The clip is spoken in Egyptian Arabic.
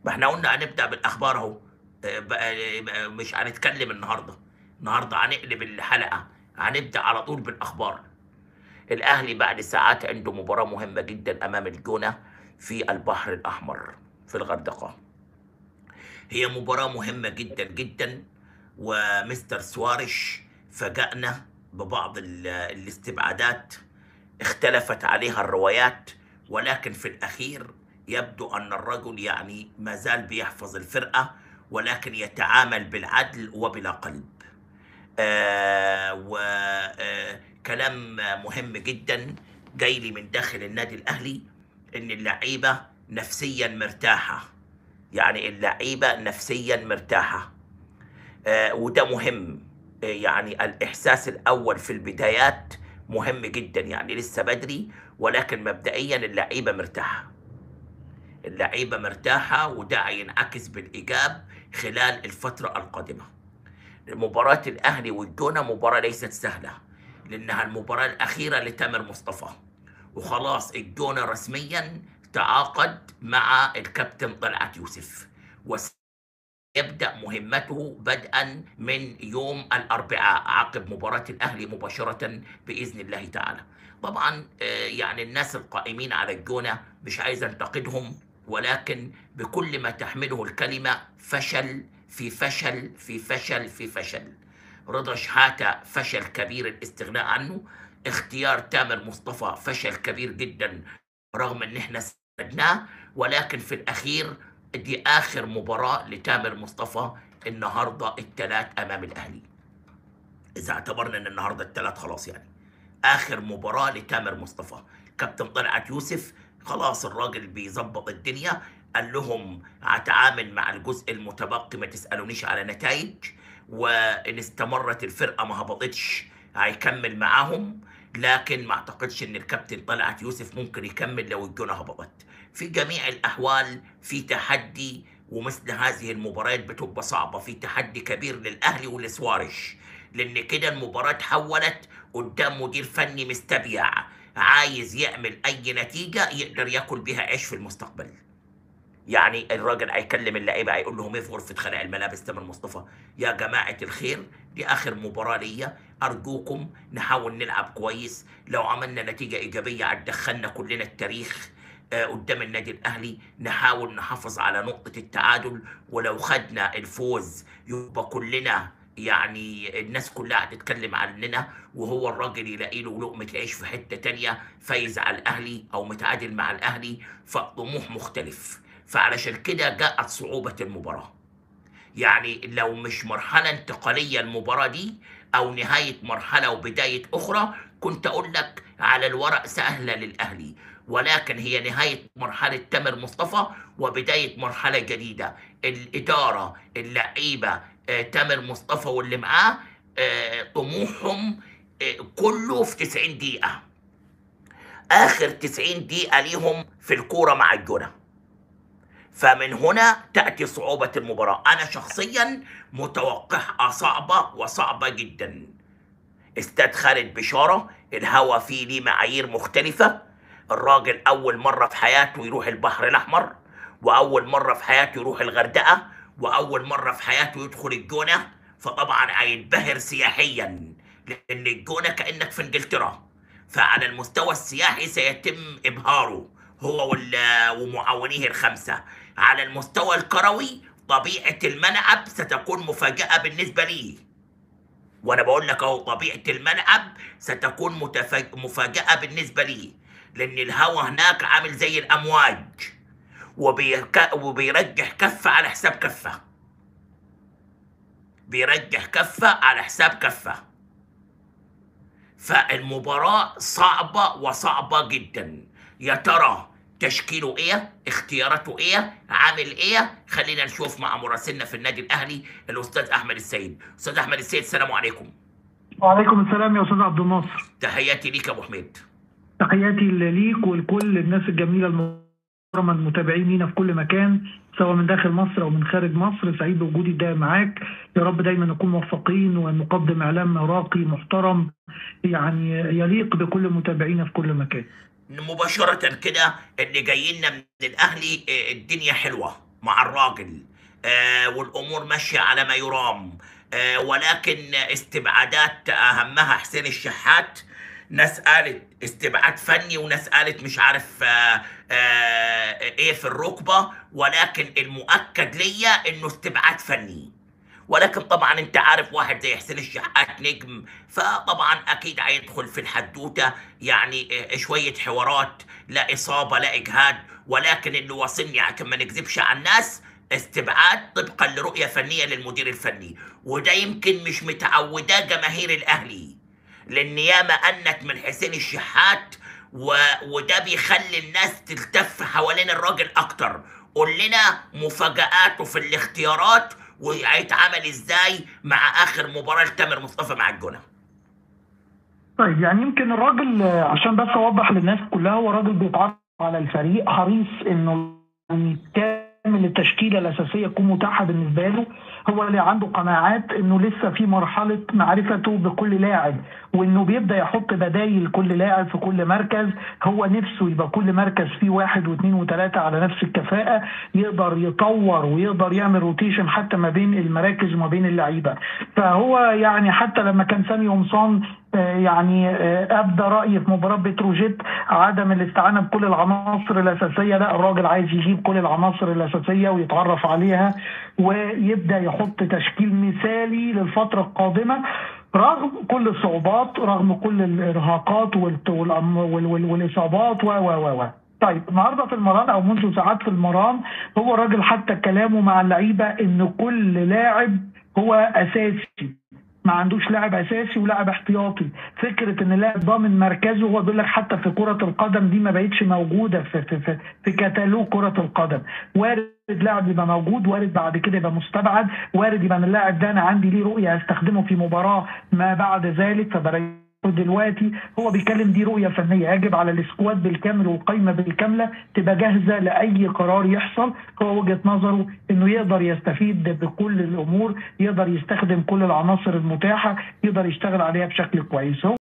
ما احنا قلنا هنبدا بالاخبار اهو آه، بقى- بقى مش هنتكلم النهارده النهارده هنقلب الحلقه هنبدا على طول بالاخبار الاهلي بعد ساعات عنده مباراه مهمه جدا امام الجونه في البحر الاحمر في الغردقه هي مباراه مهمه جدا جدا ومستر سوارش فاجأنا ببعض ال- الاستبعادات اختلفت عليها الروايات ولكن في الأخير يبدو أن الرجل يعني ما زال بيحفظ الفرقة ولكن يتعامل بالعدل وبلا قلب آه وكلام مهم جدا جاي لي من داخل النادي الأهلي إن اللعيبة نفسيا مرتاحة يعني اللعيبة نفسيا مرتاحة آه، وده مهم آه، يعني الإحساس الأول في البدايات مهم جدا يعني لسه بدري ولكن مبدئيا اللعيبة مرتاحة اللعيبة مرتاحة وده هينعكس بالإيجاب خلال الفترة القادمة مباراة الأهلي والجونة مباراة ليست سهلة لأنها المباراة الأخيرة لتامر مصطفى وخلاص الجونة رسميا تعاقد مع الكابتن طلعت يوسف وس يبدأ مهمته بدءا من يوم الأربعاء عقب مباراة الأهلي مباشرة بإذن الله تعالى طبعا آه، يعني الناس القائمين على الجونة مش عايز انتقدهم ولكن بكل ما تحمله الكلمة فشل في فشل في فشل في فشل رضا شحاتة فشل كبير الاستغناء عنه اختيار تامر مصطفى فشل كبير جدا رغم ان احنا ساعدناه ولكن في الاخير دي اخر مباراه لتامر مصطفى النهارده الثلاث امام الاهلي اذا اعتبرنا ان النهارده الثلاث خلاص يعني اخر مباراه لتامر مصطفى كابتن طلعت يوسف خلاص الراجل بيظبط الدنيا قال لهم هتعامل مع الجزء المتبقي ما تسالونيش على نتائج وان استمرت الفرقه ما هبطتش هيكمل معاهم لكن ما اعتقدش ان الكابتن طلعت يوسف ممكن يكمل لو الجونه هبطت في جميع الاحوال في تحدي ومثل هذه المباريات بتبقى صعبه في تحدي كبير للاهلي ولسوارش لان كده المباراه تحولت قدام مدير فني مستبيع عايز يعمل اي نتيجه يقدر ياكل بيها عيش في المستقبل يعني الراجل هيكلم اللعيبه هيقول لهم ايه في غرفه خلع الملابس تامر مصطفى يا جماعه الخير دي اخر مباراه ليا ارجوكم نحاول نلعب كويس لو عملنا نتيجه ايجابيه هتدخلنا كلنا التاريخ آه، قدام النادي الاهلي نحاول نحافظ على نقطه التعادل ولو خدنا الفوز يبقى كلنا يعني الناس كلها هتتكلم عننا وهو الراجل يلاقي له لقمه عيش في حته تانية فايز على الاهلي او متعادل مع الاهلي فطموح مختلف فعلشان كده جاءت صعوبه المباراه يعني لو مش مرحلة انتقالية المباراة دي أو نهاية مرحلة وبداية أخرى كنت أقول لك على الورق سهلة للأهلي ولكن هي نهاية مرحلة تامر مصطفى وبداية مرحلة جديدة الإدارة اللعيبة آه، تامر مصطفى واللي معاه آه، طموحهم آه، كله في 90 دقيقة آخر 90 دقيقة ليهم في الكورة مع الجونة فمن هنا تأتي صعوبة المباراة أنا شخصيا متوقعها صعبة وصعبة جدا استاد خالد بشارة الهوا فيه ليه معايير مختلفة الراجل أول مرة في حياته يروح البحر الأحمر وأول مرة في حياته يروح الغردقة وأول مرة في حياته يدخل الجونة فطبعا هيتبهر سياحيا لأن الجونة كأنك في إنجلترا فعلى المستوى السياحي سيتم إبهاره هو وال- ومعاونيه الخمسة على المستوى الكروي طبيعة الملعب ستكون مفاجأة بالنسبة لي وانا بقول لك اهو طبيعه الملعب ستكون متفاج... مفاجاه بالنسبه لي لان الهواء هناك عامل زي الامواج وبيك... وبيرجح كفه على حساب كفه بيرجح كفه على حساب كفه فالمباراه صعبه وصعبه جدا يا ترى تشكيله ايه اختياراته ايه عامل ايه خلينا نشوف مع مراسلنا في النادي الاهلي الاستاذ احمد السيد استاذ احمد السيد السلام عليكم وعليكم السلام يا استاذ عبد الناصر تحياتي ليك يا ابو حميد تحياتي ليك ولكل الناس الجميله المحترمه المتابعين لينا في كل مكان سواء من داخل مصر او من خارج مصر سعيد بوجودي دايما معاك يا رب دايما نكون موفقين ونقدم اعلام راقي محترم يعني يليق بكل متابعينا في كل مكان مباشرة كده اللي جاي لنا من الاهلي آه، الدنيا حلوة مع الراجل آه والامور ماشيه على ما يرام آه ولكن استبعادات اهمها حسين الشحات ناس قالت استبعاد فني وناس قالت مش عارف آه آه ايه في الركبه ولكن المؤكد ليا انه استبعاد فني ولكن طبعا انت عارف واحد زي حسين الشحات نجم فطبعا اكيد هيدخل في الحدوته يعني اه، شويه حوارات لا اصابه لا اجهاد ولكن اللي واصلني عشان ما نكذبش على الناس استبعاد طبقا لرؤيه فنيه للمدير الفني وده يمكن مش متعوداه جماهير الاهلي لان ياما انت من حسين الشحات و... وده بيخلي الناس تلتف حوالين الراجل اكتر قول لنا مفاجآته في الاختيارات وهيتعامل ازاي مع اخر مباراة لتامر مصطفى مع الجونة طيب يعني يمكن الراجل آه، عشان بس اوضح للناس كلها هو راجل بيتعرف على الفريق حريص انه يعني كامل التشكيله الاساسيه تكون متاحه بالنسبه له هو اللي عنده قناعات انه لسه في مرحله معرفته بكل لاعب وانه بيبدا يحط بدايل كل لاعب في كل مركز هو نفسه يبقى كل مركز فيه واحد واثنين وثلاثه على نفس الكفاءه يقدر يطور ويقدر يعمل روتيشن حتى ما بين المراكز وما بين اللعيبه فهو يعني حتى لما كان سامي قمصان آه، يعني آه، ابدى راي في مباراه بتروجيت عدم الاستعانه بكل العناصر الاساسيه لا الراجل عايز يجيب كل العناصر الاساسيه ويتعرف عليها ويبدا يحط تشكيل مثالي للفتره القادمه رغم كل الصعوبات رغم كل الارهاقات والت- والأم- وال- وال- والاصابات و و و و طيب النهارده في المران او منذ ساعات في المران هو الراجل حتى كلامه مع اللعيبه ان كل لاعب هو اساسي ما عندوش لاعب اساسي ولاعب احتياطي فكره ان اللاعب ضامن مركزه هو بيقول لك حتى في كره القدم دي ما بقتش موجوده في في في, في كتالوج كره القدم وارد لاعب يبقى موجود وارد بعد كده يبقى مستبعد وارد يبقى ان اللاعب ده انا عندي ليه رؤيه استخدمه في مباراه ما بعد ذلك فبريح دلوقتي هو بيتكلم دي رؤيه فنيه يجب على السكواد بالكامل والقايمه بالكامله تبقى جاهزه لاي قرار يحصل هو وجهه نظره انه يقدر يستفيد بكل الامور يقدر يستخدم كل العناصر المتاحه يقدر يشتغل عليها بشكل كويس هو